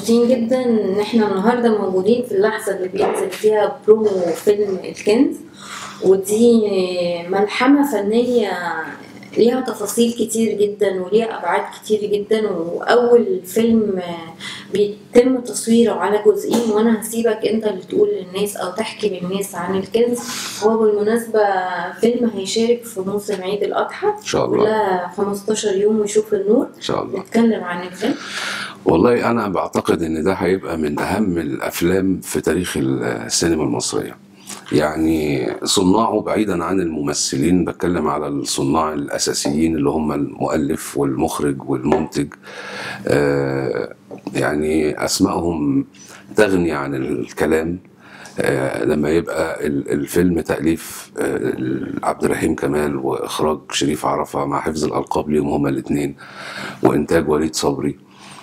مبسوطين جدا ان احنا النهارده موجودين في اللحظه اللي بينزل فيها برومو فيلم الكنز ودي ملحمه فنيه ليها تفاصيل كتير جدا وليها ابعاد كتير جدا واول فيلم بيتم تصويره على جزئين وانا هسيبك انت اللي تقول للناس او تحكي للناس عن الكنز هو بالمناسبه فيلم هيشارك في موسم عيد الاضحى ان شاء الله كلها 15 يوم ويشوف النور ان شاء الله نتكلم عن الفيلم والله انا بعتقد ان ده هيبقى من اهم الافلام في تاريخ السينما المصريه يعني صناعه بعيدا عن الممثلين بتكلم على الصناع الاساسيين اللي هم المؤلف والمخرج والمنتج آه يعني اسمائهم تغني عن الكلام آه لما يبقى الفيلم تاليف آه عبد الرحيم كمال واخراج شريف عرفه مع حفظ الالقاب ليهم هما الاثنين وانتاج وليد صبري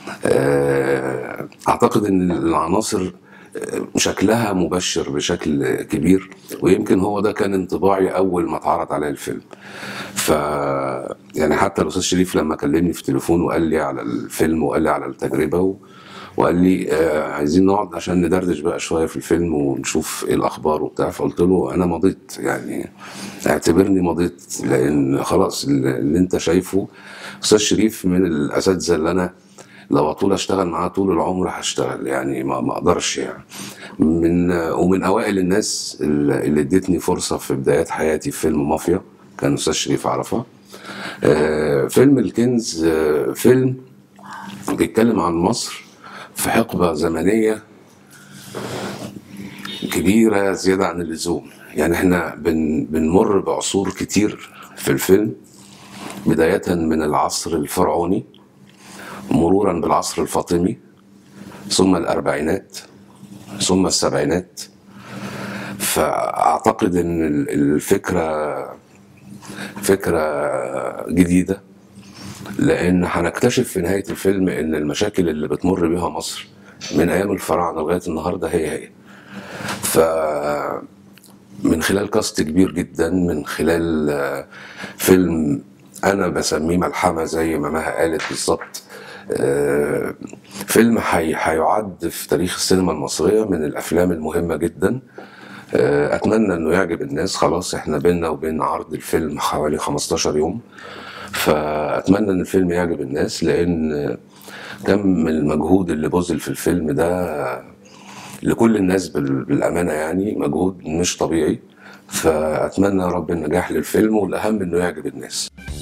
اعتقد ان العناصر شكلها مبشر بشكل كبير ويمكن هو ده كان انطباعي اول ما اتعرض عليا الفيلم ف يعني حتى الاستاذ شريف لما كلمني في التليفون وقال لي على الفيلم وقال لي على التجربه و... وقال لي آه عايزين نقعد عشان ندردش بقى شويه في الفيلم ونشوف ايه الاخبار وبتاع فقلت له انا مضيت يعني اعتبرني مضيت لان خلاص اللي انت شايفه استاذ شريف من الاساتذه اللي انا لو اطول اشتغل معاه طول العمر هشتغل يعني ما ما اقدرش يعني من ومن اوائل الناس اللي ادتني فرصه في بدايات حياتي في فيلم مافيا كان استاذ شريف عرفه آه فيلم الكنز آه فيلم بيتكلم عن مصر في حقبه زمنيه كبيره زياده عن اللزوم يعني احنا بن بنمر بعصور كتير في الفيلم بدايه من العصر الفرعوني مرورا بالعصر الفاطمي ثم الاربعينات ثم السبعينات فاعتقد ان الفكره فكره جديده لان هنكتشف في نهايه الفيلم ان المشاكل اللي بتمر بيها مصر من ايام الفراعنه لغايه النهارده هي هي ف من خلال كاست كبير جدا من خلال فيلم انا بسميه ملحمه زي ما مها قالت بالظبط آه فيلم هيعد في تاريخ السينما المصرية من الأفلام المهمة جدا آه أتمنى إنه يعجب الناس خلاص إحنا بينا وبين عرض الفيلم حوالي 15 يوم فأتمنى إن الفيلم يعجب الناس لأن كم المجهود اللي بذل في الفيلم ده لكل الناس بالأمانة يعني مجهود مش طبيعي فأتمنى يا رب النجاح للفيلم والأهم إنه يعجب الناس